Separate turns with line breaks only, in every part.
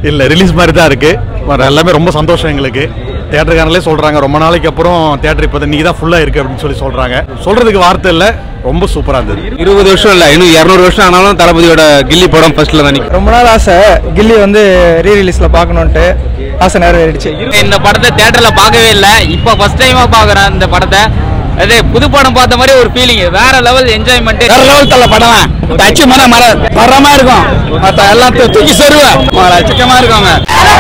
இல்லை ரிலீஸ் மாதிரி தான் இருக்கு வர எல்லாமே ரொம்ப சந்தோஷம் எங்களுக்கு தேட்டருக்காரங்களே சொல்றாங்க ரொம்ப நாளைக்கு அப்புறம் தேட்டர் இப்போ நீ தான் ஃபுல்லாக இருக்கு அப்படின்னு சொல்லி சொல்றாங்க சொல்றதுக்கு வார்த்தை இல்லை ரொம்ப சூப்பராக இருந்தது
இருபது வருஷம் இல்ல இன்னும் இரநூறு வருஷம் ஆனாலும் தளபதியோட கில்லி படம் ஃபர்ஸ்ட்ல தான் நிக்கும்
ரொம்ப நாள் ஆசை கில்லி வந்து ரீ ரிலீஸ்ல பார்க்கணுன்ட்டு ஆசை நிறைவேறிடுச்சு
இந்த படத்தை தியேட்டர்ல பார்க்கவே இல்லை இப்போ ஃபர்ஸ்ட் டைமா பார்க்குறேன் இந்த படத்தை அது புது படம் பார்த்த மாதிரி ஒரு ஃபீலிங் வேற லெவல் என்ஜாய்மெண்ட்
வேற லெவல் தள்ள படம் தச்சு மன மர தரமா இருக்கும் மத்த எல்லாம் தூ- தூக்கி சொருவேன் சிக்கமா இருக்குங்க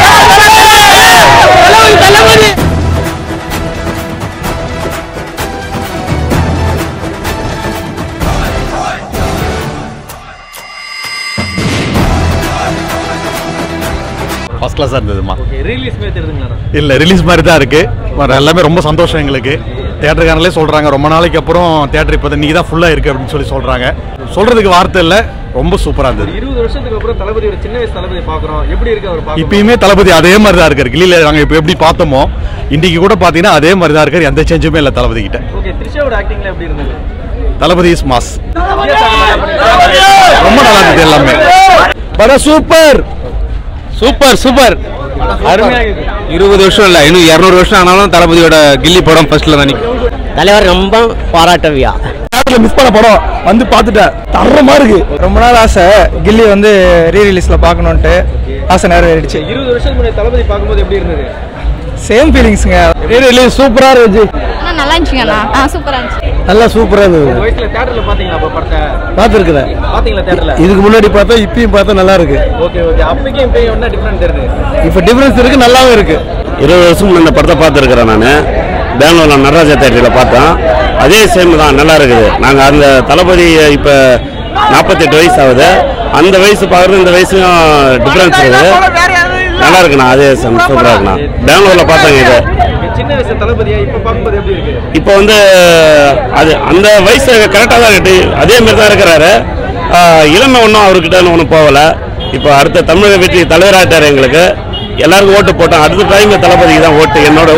ஃபர்ஸ்ட் கிளாஸாக இருந்ததுமா
ரீலீஸ் மாதிரி தெரியுதுங்களா
இல்லை ரிலீஸ் மாதிரி தான் இருக்கு வர எல்லாமே ரொம்ப சந்தோஷம் எங்களுக்கு தேட்டருக்காரங்களே சொல்றாங்க ரொம்ப நாளைக்கு அப்புறம் தேட்டர் இப்போ நீ தான் ஃபுல்லாக இருக்கு அப்படின்னு சொல்லி சொல்றாங்க சொல்றதுக்கு வார்த்தை இல்லை ரொம்ப சூப்பராக இருந்தது
இருபது வருஷத்துக்கு அப்புறம் தளபதியோட சின்ன வயசு தளபதி பாக்குறோம் எப்படி இருக்கு அவர் பார்க்க
இப்பயுமே தளபதி அதே மாதிரி தான் இருக்காரு கிளியில நாங்கள் இப்போ எப்படி பார்த்தோமோ இன்னைக்கு கூட பார்த்தீங்கன்னா அதே மாதிரி தான் இருக்காரு எந்த சேஞ்சுமே இல்லை தளபதி கிட்ட
ஓகே த்ரிஷாவோட ஆக்டிங்ல எப்படி இருந்தது
தளபதி இஸ் மாஸ்
வித்தியாசம்
ரொம்ப நல்லா இருந்தது எல்லாமே
படம் சூப்பர் சூப்பர் சூப்பர்
அருமையாக இருக்கு
இருபது வருஷம் இல்ல இன்னும் இரநூறு வருஷம் ஆனாலும் தளபதியோட கில்லி படம் ஃபர்ஸ்ட்ல தான் நிக்கும்
தலைவர் ரொம்ப பாராட்டவியா
மிஸ் பண்ண படம் வந்து பார்த்துட்டேன் தரமா இருக்கு ரொம்ப நாள் ஆசை கில்லி வந்து ரீ ரிலீஸ்ல பார்க்கணுன்ட்டு ஆசை நிறைவேறிடுச்சு
இருபது வருஷத்துக்கு முன்னாடி தளபதி பார்க்கும்போது எப்படி இருந்தது
சேம் ஃபீலிங்ஸுங்க ரீ ரிலீஸ் சூப்பரா இருந்துச்சு
அண்ணா நல்லா இருந்துச்சுங்கண்ணா ஆ சூப்பராக இருந்துச்சு
நல்லா சூப்பரா இருந்தது
இந்த வயசுல தியேட்டர்ல பாத்தீங்களா அப்ப படத்தை
பார்த்துருக்குறேன்
பாத்தீங்களா தியேட்டர்ல
இதுக்கு முன்னாடி பார்த்தா இப்பயும் பார்த்தா நல்லா இருக்கு
ஓகே ஓகே அப்பைக்கும் இப்பயும் என்ன டிஃபரெண்ட் தெரியுது
இப்போ டிஃபரன்ஸ் இருக்கு நல்லாவும் இருக்கு
இருபது வருஷம் முன்ன இந்த படத்தை பார்த்துருக்குறேன் நான் பெங்களூரில் நடராஜா தேட்டரில் பார்த்தேன் அதே சேம் தான் நல்லா இருக்குது நாங்கள் அந்த தளபதி இப்போ நாற்பத்தெட்டு வயசு ஆகுது அந்த வயசு பார்க்குறது இந்த வயசுக்கும் டிஃப்ரென்ஸ் இருக்குது நல்லா இருக்குண்ணா அதே சேம் சூப்பராக இருக்குண்ணா பெங்களூரில் பார்த்தேங்க இது
சின்ன வயசு தளபதியா இப்ப பார்க்கும்போது எப்படி இருக்கு
இப்போ வந்து அது அந்த வயசு கரெக்டாக தான் இருக்கு அதே மாதிரி தான் இருக்கிறாரு ஆஹ் இளமை ஒன்றும் அவர்கிட்ட ஒன்றும் போகலை இப்போ அடுத்த தமிழக வெற்றி தலைவராகிட்டார் எங்களுக்கு எல்லாருக்கும் ஓட்டு போட்டோம் அடுத்த டைம் தளபதிக்கு தான் ஓட்டு என்னோட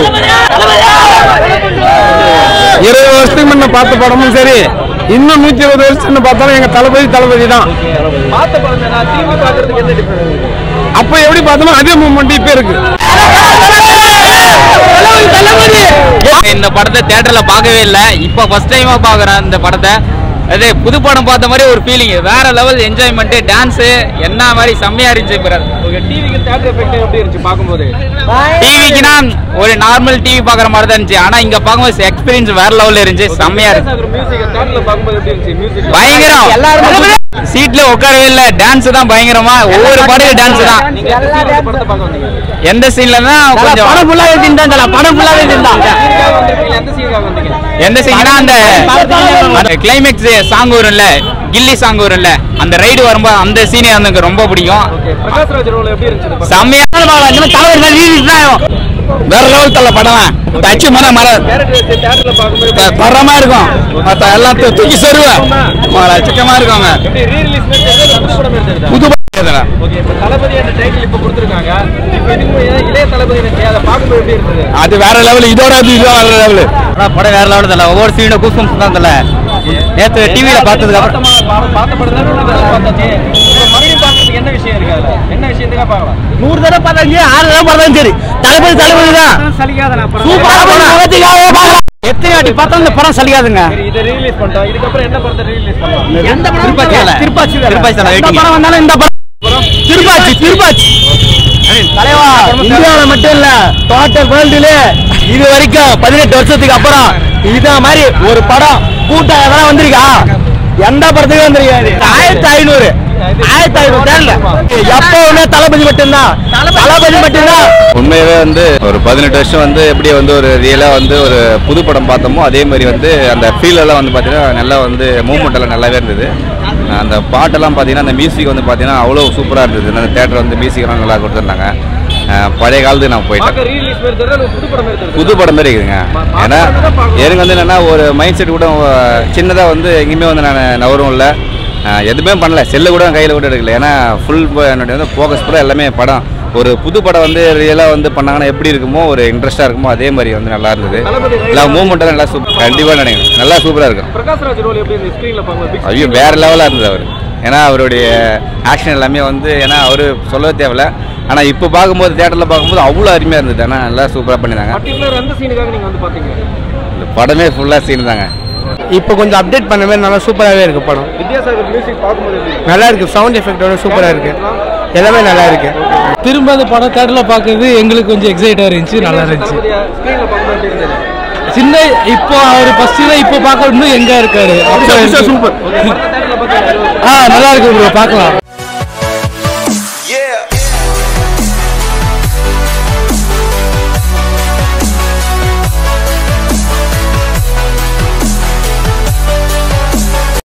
இருபது வருஷத்துக்கு முன்ன பார்த்த படமும் சரி இன்னும் நூத்தி இருபது வருஷம் பார்த்தாலும் எங்க தளபதி தளபதி தான்
பார்த்த படம் நான் திரும்பி பார்க்கறதுக்கு என்ன டிஃபரெண்ட்
அப்ப எப்படி பார்த்தோமோ அதே மூமெண்ட் இப்ப இருக்கு
இந்த படத்தை தியேட்டர்ல பார்க்கவே இல்லை இப்போ ஃபர்ஸ்ட் டைமா பார்க்குறேன் இந்த படத்தை அது புது படம் பார்த்த மாதிரி ஒரு ஃபீலிங் வேற லெவல் என்ஜாய்மெண்ட் டான்ஸ் என்ன மாதிரி செம்மையா இருந்துச்சு பிறகு
ஓகே டிவிக்கு தியேட்டர் எஃபெக்ட் எப்படி இருந்துச்சு பார்க்கும்போது
டிவிக்குனா ஒரு நார்மல் டிவி பார்க்குற மாதிரி தான் இருந்துச்சு ஆனா இங்க பார்க்கும்போது எக்ஸ்பீரியன்ஸ் வேற லெவல்ல இருந்துச்சு செம்மையா இருந்துச்சு
மியூசிக் தியேட்டர்ல பார்க்கும்போது எப்படி இருந்துச்சு மியூசிக்
பயங்கரம் சீட்ல உட்காரவே இல்ல டான்ஸ் தான் பயங்கரமா ஒவ்வொரு பாடலும் டான்ஸ் தான்
நீங்க எந்த scene ல படத்தை பார்க்க வந்தீங்க
எந்த சீன்ல தான் கொஞ்சம்
படம் ஃபுல்லாவே தின்தான் படம் ஃபுல்லாவே தின்தான்
சீனுக்காக வந்திருக்கீங்க எந்த சீனுக்காக வந்தீங்க
எந்த சீனா அந்த அந்த கிளைமேக்ஸ் சாங் வரும்ல கில்லி சாங் வரும்ல அந்த ரைடு வரும்போது அந்த சீனே எனக்கு ரொம்ப பிடிக்கும்
ஓகே பிரகாஷ் ராஜ் ரோல் எப்படி இருந்துச்சு இந்த படம்?
செம்மையா
வேற லெவல் தள்ள படம் தச்சு மன மர
Character வச்சு theatreல பார்க்கும்போது எப்படி-
தரமா இருக்கும் மத்த எல்லாம் தூ- தூக்கி சொருவேன் சிக்கமா இருக்குங்க
எப்படி re-release மாதிரி தெரியுதா? புது படம் மாதிரி தெரியுதா?
புது படம்
ஓகே இப்போ தளபதி என்ற டைட்டில் இப்போ கொடுத்துருக்காங்க இப்போ இதுக்கு முன்னாடி இளைய தளபதி நினைச்சு அதை பார்க்கும்போது எப்படி இருந்தது
அது வேற லெவல் இதோட அது இது வேற லெவல்
படம் வேற லெவல் தெரியல ஒவ்வொரு சீனும் கூஸ்பம்ஸ் தான் தெரியல நேத்து டிவியில பார்த்ததுக்கு அப்புறம்
பார்த்தமா- பா- பார்த்த படம் தான் நூறு தடவை பார்த்தாச்சு இப்போ மறுபடியும் பார்க்கறதுக்கு என்ன விஷயம் இருக்கு அதுல என்ன விஷயத்துக்காக பார்க்கலாம்
நூறு தடவை பார்த்தாங்க ஆறு தடவை பார்த்தாலும் சரி தளபதி தளபதி தான்
சலிக்காத நான் படம்
எத்தனை வாட்டி பார்த்தா இந்த படம் சலிக்காதுங்க
சரி இதை ரீலீஸ் பண்ணிட்டோம் இதுக்கப்புறம் என்ன படத்தை ரீலீஸ் பண்ணலாம்
எந்த படம்
திருப்பாச்சியில.
திருப்பாச்சி
திருப்பாச்சியில
எந்த
waiting.
படம் வந்தாலும் இந்த படம் திருப்பாச்சி திருப்பாச்சி தலைவா இந்தியாவில் மட்டும் இல்ல டோட்டல் வேர்ல்டுல இது வரைக்கும் பதினெட்டு வருஷத்துக்கு அப்புறம் இத மாதிரி ஒரு படம் கூட்டம் எதனா வந்திருக்கா எந்த படத்துக்கும் வந்திருக்காது ஆயிரத்தி ஐநூறு ஆயிரத்தி ஐநூறு தேடல எப்பவுமே தளபதி மட்டும்தான் தளபதி மட்டும்தான்
உண்மையாவே வந்து ஒரு பதினெட்டு வருஷம் வந்து எப்படி வந்து ஒரு ரியலாக வந்து ஒரு புது படம் பார்த்தோமோ அதே மாதிரி வந்து அந்த ஃபீல் எல்லாம் வந்து பார்த்தீங்கன்னா நல்லா வந்து மூமெண்ட் எல்லாம் நல்லாவே இருந்தது அந்த பாட்டெல்லாம் பார்த்தீங்கன்னா அந்த மியூசிக் வந்து பார்த்தீங்கன்னா அவ்வளோ சூப்பராக இருந்தது அந்த தேட்டர் வந்து மியூசிக்லாம் நல்லா கொடுத்துருந்தாங்க அஹ் பழைய காலத்துக்கு நான் போயிட்டேன்
பார்க்க ரீலீஸ் மாதிரி தெரியல இல்ல புது படம் மாதிரி தெரியுது
புது படம் மாதிரி இருக்குதுங்க ஏன்னா எனக்கு வந்து என்னென்னா ஒரு மைண்ட் செட் கூட சின்னதாக வந்து எங்கேயுமே வந்து நான் நவரும் இல்லை எதுவுமே பண்ணல செல்லு கூட கையில் கூட எடுக்கல ஏன்னா ஃபுல் என்னுடைய வந்து ஃபோக்கஸ் கூட எல்லாமே படம் ஒரு புது படம் வந்து ரியலாக வந்து பண்ணாங்கன்னா எப்படி இருக்குமோ ஒரு இன்ட்ரெஸ்ட்டாக இருக்குமோ அதே மாதிரி வந்து நல்லா இருந்தது எல்லா மூமெண்ட்டும் நல்லா சூப்பர் கண்டிப்பாக நினைக்கிறேன் நல்லா சூப்பராக இருக்கும்
பிரகாஷ் ராஜ் ரோல் எப்படி இந்த ஸ்க்ரீன்ல பார்க்கும்போது big
ஐயோ வேற லெவலாக இருந்தது அவர் ஏன்னா அவருடைய ஆக்ஷன் எல்லாமே வந்து ஏன்னா அவர் சொல்லவே தேவையில்ல ஆனால் இப்போ பார்க்கும்போது தேட்டரில் பார்க்கும்போது அவ்வளோ அருமையாக இருந்தது ஆனால் நல்லா சூப்பராக பண்ணியிருந்தாங்க
பர்டிகுலர் அந்த சீனுக்காக நீங்க வந்து பாத்தீங்க
இந்த படமே ஃபுல்லாக சீன் தாங்க
இப்போ கொஞ்சம் அப்டேட் பண்ண மாதிரி நல்லா சூப்பராகவே இருக்கு படம்
வித்யாசாகர் மியூசிக் பார்க்கும்போது எப்படி இருக்கு?
நல்லா இருக்கு சவுண்ட் எஃபெக்டோட சூப்பராக இருக்கு எல்லாமே நல்லா இருக்கு
திரும்ப அந்த படம் தேட்டரில் பார்க்கறது எங்களுக்கு கொஞ்சம் எக்ஸைட்டாக இருந்துச்சு நல்லா இருந்துச்சு
தளபதியா ஸ்க்ரீன்ல பார்க்கும்போது எப்படி இருந்தது
சின்ன இப்போ அவர் ஃபர்ஸ்ட் இப்போ பார்க்க இன்னும் எங்க இருக்காரு அப்போ
ஓகே, படத்தை தேட்டர்ல பார்த்தீங்க
ஆ நல்லா இருக்கு ப்ரோ பார்க்கலாம்